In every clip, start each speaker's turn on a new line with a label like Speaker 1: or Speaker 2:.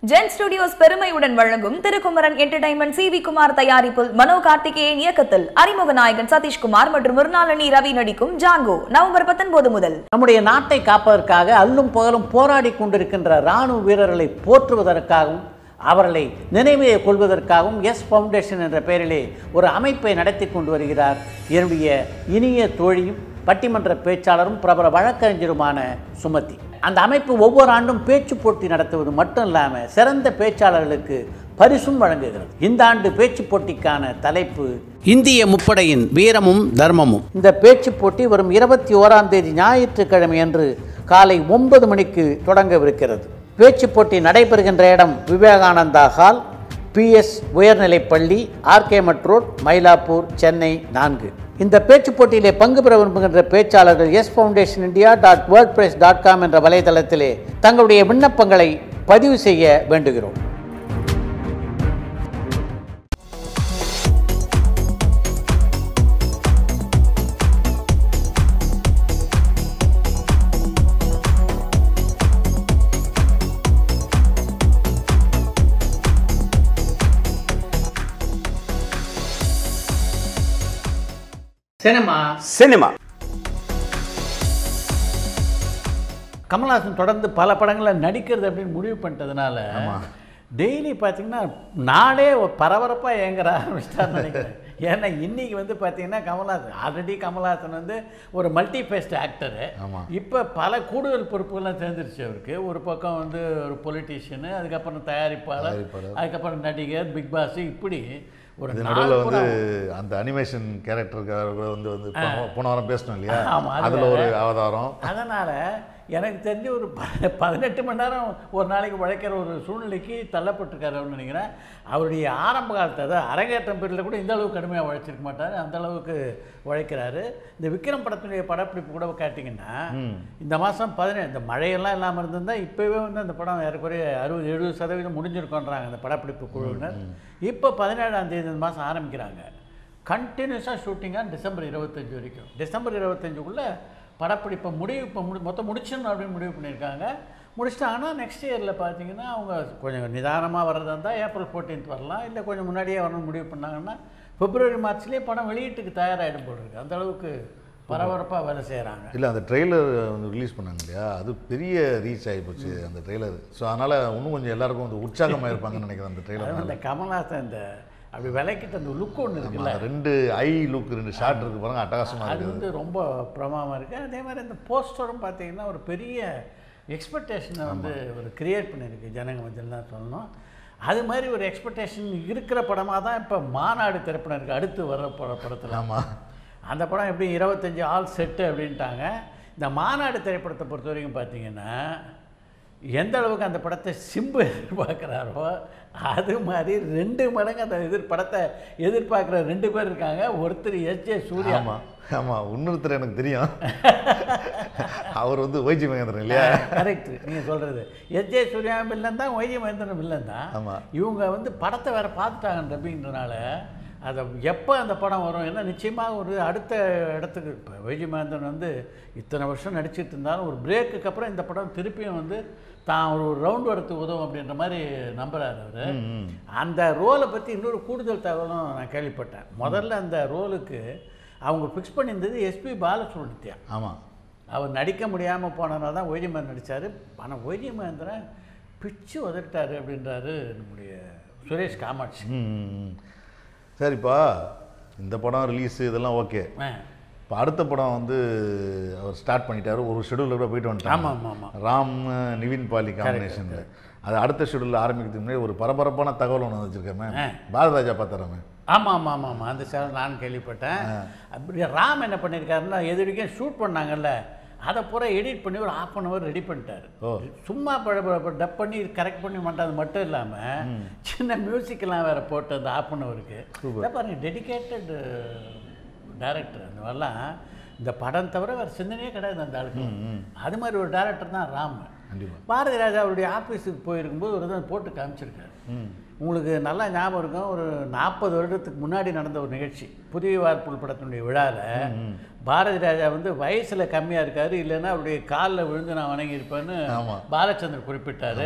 Speaker 1: Gen studios பெருமையுடன் வழங்கும் Thirukumaran entertainment C V Kumar தயாரிப்பில் மனோ கார்த்திகேயன் இயக்கத்தில் அறிமுக நாயகன் சதீஷ்குமார் மற்றும் மிருணாளினி ரவி நடிக்கும் ஜாங்கோ நவம்பர் பத்தொன்பது முதல்
Speaker 2: நம்முடைய நாட்டை காப்பதற்காக அல்லும் பகலும் போராடி கொண்டிருக்கின்ற இராணுவ வீரர்களை போற்றுவதற்காகவும் அவர்களை நினைவிலே கொள்வதற்காகவும் எஸ் ஃபவுண்டேஷன் என்ற பெயரிலே ஒரு அமைப்பை நடத்தி கொண்டு வருகிறார் என்னுடைய இனிய தோழியும் பட்டிமன்ற பேச்சாளரும் பிரபல வழக்கறிஞருமான சுமதி அந்த அமைப்பு ஒவ்வொரு ஆண்டும் பேச்சு போட்டி நடத்துவது மட்டும் இல்லாமல் சிறந்த பேச்சாளர்களுக்கு பரிசும் வழங்குகிறது இந்த ஆண்டு பேச்சு போட்டிக்கான தலைப்பு இந்திய முப்படையின் வீரமும் தர்மமும் இந்த பேச்சு போட்டி வரும் இருபத்தி ஓராம் தேதி ஞாயிற்றுக்கிழமை அன்று காலை ஒன்பது மணிக்கு தொடங்கவிருக்கிறது பேச்சு போட்டி நடைபெறுகின்ற இடம் விவேகானந்தா ஹால் பிஎஸ் உயர்நிலைப்பள்ளி ஆர்கே மட் ரோட் மயிலாப்பூர் சென்னை நான்கு இந்த பேச்சு போட்டியிலே பங்கு பெற விரும்புகின்ற பேச்சாளர்கள் S foundation India dot word prize dot com என்ற வலைதளத்திலே தங்களுடைய விண்ணப்பங்களை பதிவு செய்ய வேண்டுகிறோம் சினிமா
Speaker 3: சினிமா
Speaker 2: கமல்ஹாசன் தொடர்ந்து பல படங்களில் நடிக்கிறது அப்படின்னு முடிவு பண்ணிட்டதுனால டெய்லி பார்த்தீங்கன்னா நாளே பரபரப்பாக ஏங்குற ஆரம்பிச்சிட்டான்னு நினைக்கிறேன் ஏன்னா இன்னைக்கு வந்து பார்த்தீங்கன்னா கமல்ஹாசன் ஆல்ரெடி கமல்ஹாசன் வந்து ஒரு மல்டி ஃபேஸ்ட் ஆக்டரு இப்போ பல கூடுதல் பொறுப்புகள்லாம் சேர்ந்துருச்சு அவருக்கு ஒரு பக்கம் வந்து ஒரு பொலிட்டீஷியனு அதுக்கப்புறம் தயாரிப்பாளர் அதுக்கப்புறம் நடிகர் பிக் பாஸ் இப்படி ஒரு
Speaker 4: இது
Speaker 2: நாள்
Speaker 4: நடுவில் வந்து
Speaker 2: பூரா-
Speaker 4: அந்த அனிமேஷன் கேரக்டருக்கு வந்து வந்து போன- போன வாரம் பேசணும் இல்லையா
Speaker 2: ஆமா, அது
Speaker 4: அதில் ஒரு
Speaker 2: வேற.
Speaker 4: அவதாரம்
Speaker 2: அதனால் எனக்கு தெரிஞ்சு ஒரு ப- பதினெட்டு மணி நேரம் ஒரு நாளைக்கு உழைக்கிற ஒரு சூழ்நிலைக்கு தள்ளப்பட்டிருக்காருன்னு நினைக்கிறேன் அவருடைய ஆரம்ப காலத்தை அதாவது அரங்கேற்றம் பீரியடில் கூட இந்த அளவுக்கு கடுமையாக உழைச்சிருக்க மாட்டார் அந்த அளவுக்கு உழைக்கிறாரு இந்த விக்ரம் படத்தினுடைய படப்பிடிப்பு கூட கேட்டிங்கன்னா இந்த மாதம் பதினேழு இந்த மழையெல்லாம் இல்லாமல் இருந்திருந்தால் இப்போவே வந்து அந்த படம் ஏறக்குறைய அறுபது எழுபது சதவீதம் முடிஞ்சிருக்கோன்றாங்க அந்த படப்பிடிப்பு குழுவினர் இப்போ பதினேழாம் தேதி இந்த மாதம் ஆரம்பிக்கிறாங்க கண்டினியூஸாக ஷூட்டிங்காக டிசம்பர் இருபத்தஞ்சு வரைக்கும் டிசம்பர் இருபத்தஞ்சுக்குள்ளே படப்பிடிப்பை முடிவு இப்போ முடி மொத்தம் முடிச்சிடணும் அப்படின்னு முடிவு பண்ணியிருக்காங்க முடிச்சிட்டாங்கன்னா நெக்ஸ்ட் இயரில் பார்த்தீங்கன்னா அவங்க கொஞ்சம் நிதானமாக வர்றதா இருந்தால் ஏப்ரல் ஃபோர்டீன்த் வரலாம் இல்லை கொஞ்சம் முன்னாடியே வரணும்னு முடிவு பண்ணாங்கன்னா பிப்ரவரி மார்ச்லேயே படம் வெளியீட்டுக்கு தயாராகிடும் போல் இருக்கு அந்த அளவுக்கு பரபரப்பாக வேலை செய்கிறாங்க
Speaker 4: இல்லை அந்த ட்ரெய்லர் வந்து ரிலீஸ் பண்ணாங்க இல்லையா அது பெரிய ரீச் ஆகி போச்சு அந்த ட்ரெய்லர் ஸோ அதனால் இன்னும் கொஞ்சம் எல்லாருக்கும் வந்து உற்சாகமாக இருப்பாங்கன்னு நினைக்கிறேன் அந்த
Speaker 2: அது
Speaker 4: ட்ரெய்லர்
Speaker 2: அந்த கமல்ஹாசன் இந்த அப்படி விலைக்கிட்ட அந்த லுக் ஒன்று இருக்குல்ல
Speaker 4: ரெண்டு ஐ லுக் ரெண்டு ஷாட் இருக்கு பாருங்க அட்டகாசமாக
Speaker 2: அது
Speaker 4: இருக்குது
Speaker 2: வந்து ரொம்ப பிரமாதமாக இருக்குது அதே மாதிரி இந்த போஸ்டரும் பார்த்தீங்கன்னா ஒரு பெரிய எக்ஸ்பெக்டேஷனை வந்து ஒரு கிரியேட் பண்ணியிருக்கு ஜனங்க மத்தியில் தான் சொல்லணும் அது மாதிரி ஒரு எக்ஸ்பெக்டேஷன் இருக்கிற படமாக தான் இப்போ மாநாடு திரைப்படம் இருக்குது அடுத்து வர்ற பட படத்தில்
Speaker 4: ஆமாம்
Speaker 2: அந்த படம் எப்படி இருபத்தஞ்சி ஆல் செட்டு அப்படின்ட்டாங்க இந்த மாநாடு திரைப்படத்தை பொறுத்த வரைக்கும் பார்த்தீங்கன்னா எந்த அளவுக்கு அந்த படத்தை சிம்பு எதிர்பார்க்குறாரோ அது மாதிரி ரெண்டு மடங்கு அந்த எதிர் படத்தை எதிர்பார்க்குற ரெண்டு பேர் இருக்காங்க ஒருத்தர் எஸ் ஜே சூர்யா
Speaker 4: ஆமாம் ஆமாம் இன்னொருத்தர் எனக்கு தெரியும் அவர் வந்து ஒய்ஜி மகேந்திரன் இல்லையா
Speaker 2: கரெக்ட் நீங்கள் சொல்கிறது எஸ் ஜே சூர்யா வில்லன் தான் ஒய்ஜி மகேந்திரன் வில்லன் தான்
Speaker 4: ஆமா.
Speaker 2: இவங்க வந்து படத்தை வேற பார்த்துட்டாங்க அப்படின்றனால அதை எப்போ அந்த படம் வரும் ஏன்னா நிச்சயமாக ஒரு அடுத்த இடத்துக்கு இப்போ வைஜி மகேந்திரன் வந்து இத்தனை வருஷம் நடிச்சிட்டு இருந்தாலும் ஒரு பிரேக்குக்கு அப்புறம் இந்த படம் திருப்பியும் வந்து தான் ஒரு ரவுண்ட் வரத்துக்கு உதவும் அப்படின்ற மாதிரி நம்புறாரு அவர் அந்த ரோலை பற்றி இன்னொரு கூடுதல் தகவலும் நான் கேள்விப்பட்டேன் முதல்ல அந்த ரோலுக்கு அவங்க ஃபிக்ஸ் பண்ணியிருந்தது எஸ்பி பாலசுப்ரமணித்யா
Speaker 4: ஆமாம்
Speaker 2: அவர் நடிக்க முடியாமல் போனதுனால தான் ஒய்ஜி மகேந்திரன் நடித்தார் ஆனால் ஒய்ஜி மகேந்திரன் பிச்சு உதறிட்டாரு அப்படின்றாரு நம்முடைய சுரேஷ் காமாட்சி
Speaker 4: ம், ம், ம். சரிப்பா இந்த படம் ரிலீஸ் இதெல்லாம் ஓகே
Speaker 2: ஆ
Speaker 4: இப்போ அடுத்த படம் வந்து அவர் ஸ்டார்ட் பண்ணிட்டாரு ஒரு ஷெடியூலில் கூட போயிட்டு வந்துட்டாங்க
Speaker 2: ஆமாம் ஆமாம் ஆமாம்
Speaker 4: ராம் நிவின் பாலி காம்பினேஷனில் அது அடுத்த ஷெடியூலில் ஆரம்பிக்கிறதுக்கு முன்னாடி ஒரு பரபரப்பான தகவல் ஒன்று வச்சுருக்கேன்
Speaker 2: ஆ.
Speaker 4: பாரதராஜா பார்த்துறேன்
Speaker 2: ஆமாம் ஆமாம் ஆமாம் ஆமாம் அந்த சேனல் நான் கேள்விப்பட்டேன் அப்படி ராம் என்ன பண்ணியிருக்காருன்னா எது வரைக்கும் ஷூட் பண்ணாங்கல்ல அதை பூரா எடிட் பண்ணி ஒரு ஆஃப் அன் ஹவர் ரெடி பண்ணிட்டாரு
Speaker 4: ஓ.
Speaker 2: சும்மா டப் பண்ணி கரெக்ட் பண்ணி மாட்டது மட்டும் இல்லாமல் சின்ன மியூசிக்கெல்லாம் வேற போட்டு அந்த ஆஃப் அன் ஹவருக்கு பாருங்க டெடிகேட்டட் டைரக்டர் அந்த மாதிரிலாம் இந்த படம் தவிர வேறு சிந்தனையே கிடையாது அந்த ஆளுக்கு அது மாதிரி ஒரு டைரக்டர் தான் ராம்
Speaker 4: கண்டிப்பா.
Speaker 2: பாரதி ராஜா அவருடைய ஆஃபீஸுக்கு போயிருக்கும்போது ஒரு தடவை போட்டு காமிச்சிருக்காரு உங்களுக்கு நல்லா ஞாபகம் இருக்கும் ஒரு நாற்பது வருடத்துக்கு முன்னாடி நடந்த ஒரு நிகழ்ச்சி புதிய வார்ப்புள் படத்தினுடைய விழாவில் பாரதி ராஜா வந்து வயசில் கம்மியாக இருக்காரு இல்லைன்னா அவருடைய காலில் விழுந்து நான் வணங்கியிருப்பேன்னு
Speaker 4: ஆமா.
Speaker 2: பாலச்சந்தர் குறிப்பிட்டாரு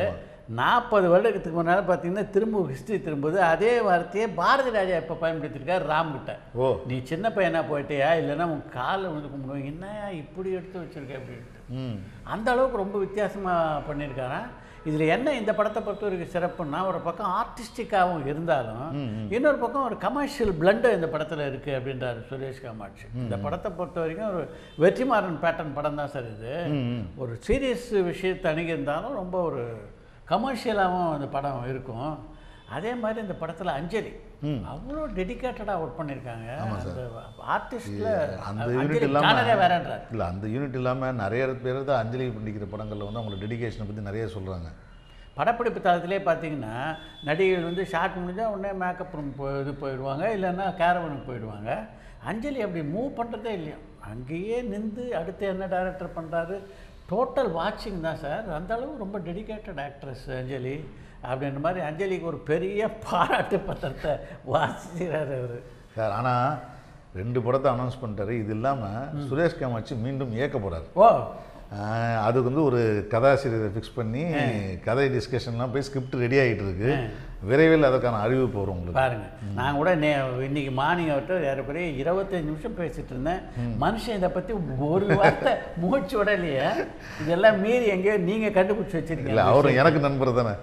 Speaker 2: நாற்பது வருடத்துக்கு முன்னால் பார்த்தீங்கன்னா திரும்ப ஹிஸ்ட்ரி திரும்புது அதே வார்த்தையை பாரதி ராஜா இப்போ பயன்படுத்தியிருக்காரு ராம்கிட்ட
Speaker 4: ஓ
Speaker 2: நீ சின்ன பையனா போயிட்டியா இல்லைன்னா உன் காலில் வந்து கும்பிடுவோம் என்னையா இப்படி எடுத்து வச்சிருக்க அப்படின்ட்டு
Speaker 4: ம்
Speaker 2: அந்த அளவுக்கு ரொம்ப வித்தியாசமாக பண்ணியிருக்காராம் இதில் என்ன இந்த படத்தை பொறுத்த வரைக்கும் சிறப்புன்னா ஒரு பக்கம் ஆர்டிஸ்டிக்காகவும் இருந்தாலும் இன்னொரு பக்கம் ஒரு கமர்ஷியல் பிளண்டு இந்த படத்தில் இருக்குது அப்படின்றாரு சுரேஷ் காமாட்சி இந்த படத்தை பொறுத்த வரைக்கும் ஒரு வெற்றிமாறன் பேட்டர்ன் படம் தான் சார் இது ஒரு சீரியஸ் விஷயத்தை அணுகியிருந்தாலும் ரொம்ப ஒரு கமர்ஷியலாகவும் அந்த படம் இருக்கும் அதே மாதிரி இந்த படத்தில் அஞ்சலி அவ்வளோ டெடிக்கேட்டடாக ஒர்க் பண்ணியிருக்காங்க அந்த ஆர்டிஸ்டில்
Speaker 4: அந்த
Speaker 2: அஞ்சலி
Speaker 4: யூனிட்
Speaker 2: காணவே
Speaker 4: இல்லாமல்
Speaker 2: வேறன்றார்
Speaker 4: இல்லை அந்த யூனிட் இல்லாமல் நிறைய பேர் தான் அஞ்சலி பண்ணிக்கிற படங்களில் வந்து அவங்களோட டெடிகேஷனை பற்றி நிறைய சொல்கிறாங்க
Speaker 2: படப்பிடிப்பு தளத்திலே பார்த்தீங்கன்னா நடிகைகள் வந்து ஷார்ட் முடிஞ்சால் உடனே மேக்கப் ரூம் போ இது போயிடுவாங்க இல்லைன்னா கேரவனுக்கு போயிடுவாங்க அஞ்சலி அப்படி மூவ் பண்ணுறதே இல்லையா அங்கேயே நின்று அடுத்து என்ன டைரக்டர் பண்ணுறாரு டோட்டல் வாட்சிங் தான் சார் அந்த அளவு ரொம்ப டெடிகேட்டட் ஆக்ட்ரஸ் அஞ்சலி அப்படின்ற மாதிரி அஞ்சலிக்கு ஒரு பெரிய பாராட்டு பத்திரத்தை வாசிக்கிறார் அவர்
Speaker 4: சார் ஆனால் ரெண்டு படத்தை அனௌன்ஸ் பண்ணிட்டாரு இது இல்லாமல் சுரேஷ் காமாட்சி மீண்டும் இயக்க போகிறார்
Speaker 2: ஓ
Speaker 4: அதுக்கு வந்து ஒரு கதாசிரியரை ஃபிக்ஸ் பண்ணி கதை டிஸ்கஷன்லாம் போய் ஸ்கிரிப்ட் ரெடி ஆகிட்டு இருக்கு விரைவில் அதற்கான அறிவிப்பு வரும் உங்களுக்கு
Speaker 2: பாருங்க நான் கூட நே இன்னைக்கு மார்னிங் அவர்கிட்ட ஏறக்குறைய இருபத்தஞ்சு நிமிஷம் பேசிட்டு இருந்தேன் மனுஷன் இதை பற்றி ஒரு வார்த்தை மூச்சு விடலையே இதெல்லாம் மீறி எங்கேயோ நீங்கள் கண்டுபிடிச்சி
Speaker 4: இல்லை
Speaker 2: வச்சிருக்கீங்க
Speaker 4: அவரும் எனக்கு நண்பர் தானே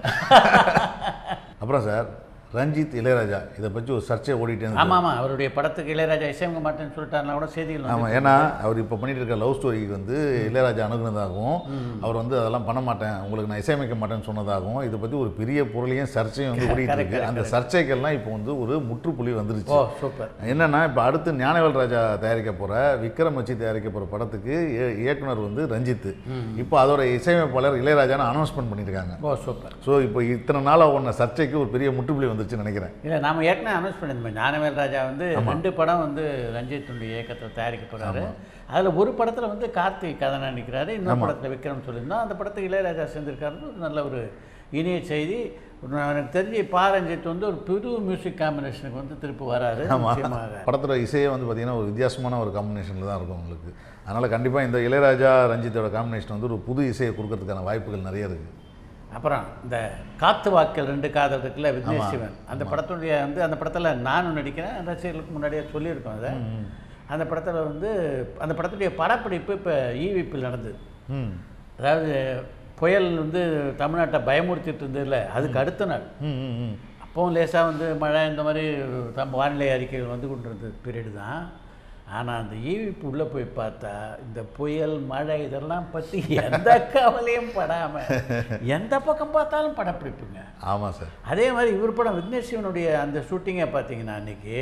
Speaker 4: அப்புறம் சார் ரஞ்சித் இளையராஜா இதை பற்றி ஒரு சர்ச்சை ஓடிட்டே இருந்தது.
Speaker 2: ஆமாம் ஆமாம் அவருடைய படத்துக்கு இளையராஜா இசையமைக்க மாட்டேன்னு சொல்லிட்டாருனா கூட செய்திகள்
Speaker 4: ஆமாம் ஏன்னா அவர் இப்போ பண்ணிட்டு இருக்க லவ் ஸ்டோரிக்கு வந்து இளையராஜா அணுகுனதாகவும் அவர் வந்து அதெல்லாம் பண்ண மாட்டேன் உங்களுக்கு நான் இசையமைக்க மாட்டேன்னு சொன்னதாகவும் இதை பற்றி ஒரு பெரிய பொருளையும் சர்ச்சையும் வந்து ஓடிட்டு இருக்கு அந்த சர்ச்சைகள்லாம் இப்போ வந்து ஒரு முற்றுப்புள்ளி
Speaker 2: ஓ
Speaker 4: வந்துருச்சு
Speaker 2: சூப்பர்
Speaker 4: என்னன்னா இப்போ அடுத்து ஞானவேல் ராஜா தயாரிக்க போகிற விக்ரம் வச்சு தயாரிக்க போகிற படத்துக்கு இய- இயக்குனர் வந்து ரஞ்சித் இப்போ அதோட இசையமைப்பாளர் இளையராஜான்னு அனௌன்ஸ்மெண்ட் பண்ணியிருக்காங்க
Speaker 2: ஓ சூப்பர்
Speaker 4: ஸோ இப்போ இத்தனை நாளாக ஒன்றை சர்ச்சைக்கு ஒரு பெரிய முற்றுப்புள்ளி வந்துருச்சுன்னு நினைக்கிறேன்
Speaker 2: இல்லை நாம ஏற்கனவே அனௌன்ஸ் பண்ணியிருந்தோம் ஞானவேல் ராஜா வந்து ரெண்டு படம் வந்து ரஞ்சித் துண்டு இயக்கத்தை தயாரிக்க போறாரு அதில் ஒரு படத்தில் வந்து கார்த்திக் கதை நடிக்கிறாரு இன்னொரு படத்தில் விக்ரம் சொல்லியிருந்தோம் அந்த படத்துக்கு இளையராஜா சேர்ந்திருக்காருன்னு ஒரு நல்ல ஒரு இனிய செய்தி நான் எனக்கு தெரிஞ்சு பா ரஞ்சித் வந்து ஒரு புது மியூசிக் காம்பினேஷனுக்கு வந்து திருப்பி வராரு நிச்சயமாக
Speaker 4: படத்தோட இசையே வந்து பார்த்தீங்கன்னா ஒரு வித்தியாசமான ஒரு காம்பினேஷனில் தான் இருக்கும் உங்களுக்கு அதனால் கண்டிப்பாக இந்த இளையராஜா ரஞ்சித்தோட காம்பினேஷன் வந்து ஒரு புது இசையை கொடுக்கறதுக்கான வாய்ப்புகள் நிறைய இருக்குது
Speaker 2: அப்புறம் இந்த காத்து வாக்கள் ரெண்டு காதல் இருக்குல்ல விக்னேஷ் சிவன் அந்த படத்துடைய வந்து அந்த படத்தில் நானும் நடிக்கிறேன் ரசிகர்களுக்கு முன்னாடியே சொல்லியிருக்கோம் அதை அந்த படத்தில் வந்து அந்த படத்துடைய படப்பிடிப்பு இப்போ ஈவிப்பில் நடந்தது
Speaker 4: ம்
Speaker 2: அதாவது புயல் வந்து தமிழ்நாட்டை பயமுறுத்திட்டு இருந்ததில்ல அதுக்கு அடுத்த நாள்
Speaker 4: ம் ம் ம்
Speaker 2: அப்பவும் லேசாக வந்து மழை இந்த மாதிரி தம் வானிலை அறிக்கைகள் வந்து கொண்டு இருந்த பீரியடு தான் ஆனால் அந்த ஈவிப்பு உள்ளே போய் பார்த்தா இந்த புயல் மழை இதெல்லாம் பற்றி எந்த கவலையும் படாமல் எந்த பக்கம் பார்த்தாலும் படப்பிடிப்புங்க
Speaker 4: ஆமாம் சார்
Speaker 2: அதே மாதிரி இவர் படம் விக்னேஷ் சிவனுடைய அந்த ஷூட்டிங்கை பார்த்தீங்கன்னா அன்னைக்கு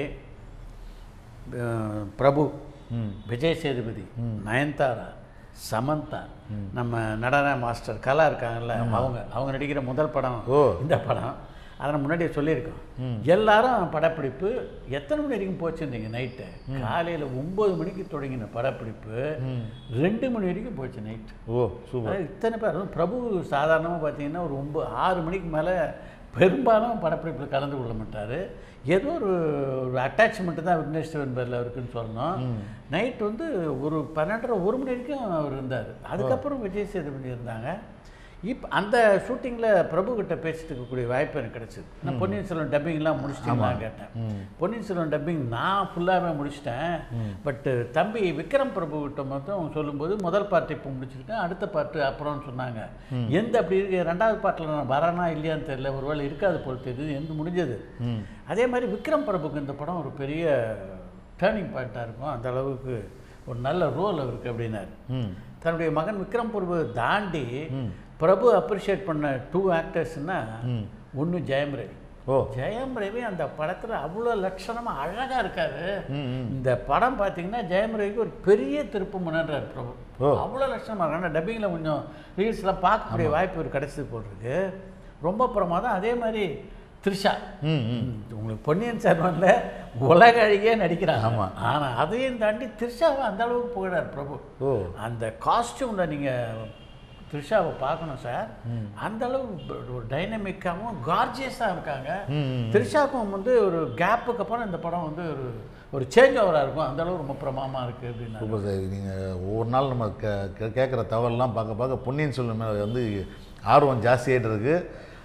Speaker 2: அஹ், பிரபு விஜய் சேதுபதி நயன்தாரா சமந்தா நம்ம நடன மாஸ்டர் கலா இருக்காங்கல்ல அவங்க அவங்க நடிக்கிற முதல் படம்
Speaker 4: ஓ.
Speaker 2: இந்த படம் அதை நான் முன்னாடியே சொல்லியிருக்கோம் எல்லாரும் படப்பிடிப்பு எத்தனை மணி வரைக்கும் போச்சுருந்தீங்க நைட்டு காலையில் ஒம்பது மணிக்கு தொடங்கின படப்பிடிப்பு ரெண்டு மணி வரைக்கும் போச்சு நைட்டு
Speaker 4: ஓ சூப்பர்
Speaker 2: அதாவது இத்தனை பேர் அதுவும் பிரபு சாதாரணமாக பார்த்தீங்கன்னா ஒரு ஒம்பது ஆறு மணிக்கு மேலே பெரும்பாலும் படப்பிடிப்பில் கலந்து கொள்ள மாட்டார் ஏதோ ஒரு ஒரு அட்டாச்மெண்ட்டு தான் விக்னேஷ் சிவன் பேரில் இருக்குன்னு சொல்லணும் நைட் வந்து ஒரு பன்னெண்டரை ஒரு மணி வரைக்கும் அவர் இருந்தார் அதுக்கப்புறம் விஜய் சேதுபதி இருந்தாங்க இப்போ அந்த ஷூட்டிங்கில் பிரபு கிட்ட பேசிட்டு இருக்கக்கூடிய வாய்ப்பு எனக்கு கிடச்சிது நான் பொன்னியின் செல்வன் டப்பிங்லாம் முடிச்சிட்டீங்களா கேட்டேன் பொன்னியின் செல்வன் டப்பிங் நான் ஃபுல்லாகவே முடிச்சிட்டேன் பட்டு தம்பி விக்ரம் பிரபு கிட்ட மட்டும் அவங்க சொல்லும்போது முதல் பார்ட் இப்போ முடிச்சிருக்கேன் அடுத்த பார்ட்டு அப்புறம்னு சொன்னாங்க எந்த அப்படி இருக்கு ரெண்டாவது பார்ட்டில் நான் வரனா இல்லையான்னு தெரியல ஒருவேளை இருக்காது போல் தெரியுது எந்த முடிஞ்சது அதே மாதிரி விக்ரம் பிரபுக்கு இந்த படம் ஒரு பெரிய டேர்னிங் பாயிண்ட்டாக இருக்கும் அந்த அளவுக்கு ஒரு நல்ல ரோல் அவருக்கு அப்படின்னாரு
Speaker 4: ம்
Speaker 2: தன்னுடைய மகன் விக்ரம் பிரபு தாண்டி பிரபு அப்ரிஷியேட் பண்ண டூ ஆக்டர்ஸ்னா ஒன்று ஜெயம் ரவி
Speaker 4: ஓ
Speaker 2: ஜெயம் ரவி அந்த படத்தில் அவ்வளோ லட்சணமாக அழகாக இருக்காரு இந்த படம் பார்த்தீங்கன்னா ஜெயம் ரவிக்கு ஒரு பெரிய திருப்பு முன்னன்றார் பிரபு
Speaker 4: ஓ.
Speaker 2: அவ்வளோ லட்சணமாக இருக்கு ஆனால் டப்பிங்கில் கொஞ்சம் ரீல்ஸ்லாம் பார்க்கக்கூடிய வாய்ப்பு ஒரு கிடைச்சது போல் இருக்கு ரொம்ப பிரமாதம் அதே மாதிரி த்ரிஷா
Speaker 4: ம் ம்
Speaker 2: உங்களுக்கு பொன்னியின் செல்வன்ல உலக அழகியே நடிக்கிறாங்க
Speaker 4: ஆமா.
Speaker 2: ஆனால் அதையும் தாண்டி த்ரிஷாவை அந்த அளவுக்கு புகழார் பிரபு
Speaker 4: ஓ
Speaker 2: அந்த காஸ்டியூமில் நீங்கள் த்ரிஷாவை பார்க்கணும் சார் அந்த அளவு ஒரு டைனமிக்காகவும் கார்ஜியஸாக இருக்காங்க த்ரிஷாக்கும் வந்து ஒரு கேப்புக்கு அப்புறம் இந்த படம் வந்து ஒரு ஒரு சேஞ்ச் ஓவராக இருக்கும் அந்த அளவு ரொம்ப பிரமாதமாக இருக்குது அப்படின்னா
Speaker 4: சூப்பர் சார் நீங்கள் ஒவ்வொரு நாள் நம்ம கே கேட்குற தவறுலாம் பார்க்க பார்க்க பொன்னியின் செல்வன் மேலே வந்து ஆர்வம் ஜாஸ்தியாகிட்டு இருக்கு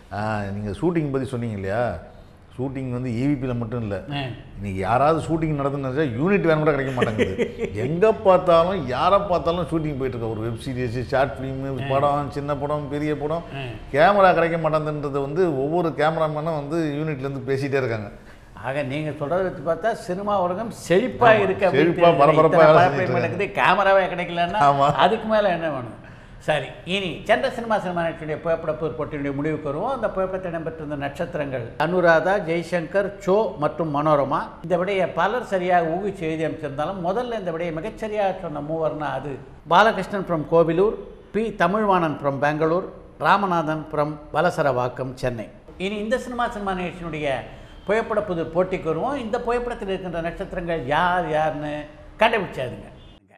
Speaker 4: நீங்கள் ஷூட்டிங் பற்றி சொன்னீங்க இல்லையா ஷூட்டிங் வந்து ஈவிபியில் மட்டும் இல்லை
Speaker 2: ஆ.
Speaker 4: இன்னைக்கு யாராவது ஷூட்டிங் நடந்துன்னு யூனிட் வேணும் கூட கிடைக்க மாட்டேங்குது எங்கே பார்த்தாலும் யாரை பார்த்தாலும் ஷூட்டிங் போயிட்டு இருக்க ஒரு வெப் சீரிஸ் ஷார்ட் ஃபிலிம் படம் சின்ன படம் பெரிய படம் கேமரா கிடைக்க மாட்டேங்குன்றது வந்து ஒவ்வொரு கேமராமேனும் வந்து யூனிட்லேருந்து பேசிகிட்டே இருக்காங்க
Speaker 2: ஆக நீங்க சொல்றதை வச்சு பார்த்தா சினிமா உலகம் செழிப்பா
Speaker 4: ஆமா,
Speaker 2: இருக்கு அப்படின்னு
Speaker 4: செழிப்பா,
Speaker 2: தெரியுது.
Speaker 4: பரபரப்பா
Speaker 2: இத்தனை
Speaker 4: வேலை
Speaker 2: பரபரப்பு
Speaker 4: செஞ்சுட்டு
Speaker 2: நடக்குது கேமராவே கிடைக்கலன்னா
Speaker 4: ஆமா.
Speaker 2: அதுக்கு மேல என்ன வேணும் சரி இனி சந்திர சினிமா சினிமா நட்சத்திர புகைப்பட போட்டியினுடைய முடிவுக்கு வருவோம் அந்த புகைப்படத்தில் இடம்பெற்றிருந்த நட்சத்திரங்கள் அனுராதா ஜெய்சங்கர் சோ மற்றும் மனோரமா இந்த விடையை பலர் சரியாக ஊகிச்சு எழுதி அமைச்சிருந்தாலும் முதல்ல இந்த விடையை மிகச்சரியாக சொன்ன மூவர்னா அது Balakrishnan from Kovilur P Tamilvanan from Bangalore Ramanathan from Valasaravakkam Chennai இனி இந்த சினிமா சினிமா நிகழ்ச்சியினுடைய புகைப்பட புது போட்டிக்கு வருவோம் இந்த புகைப்படத்தில் இருக்கின்ற நட்சத்திரங்கள் யார் யாருன்னு கண்டுபிடிச்சாதுங்க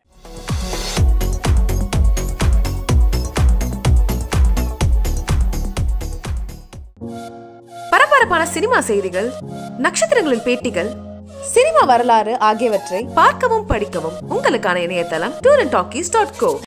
Speaker 3: பரபரப்பான சினிமா செய்திகள் நட்சத்திரங்களின் பேட்டிகள்
Speaker 5: சினிமா வரலாறு ஆகியவற்றை
Speaker 3: பார்க்கவும் படிக்கவும் உங்களுக்கான இணையதளம் tour and talkies dot go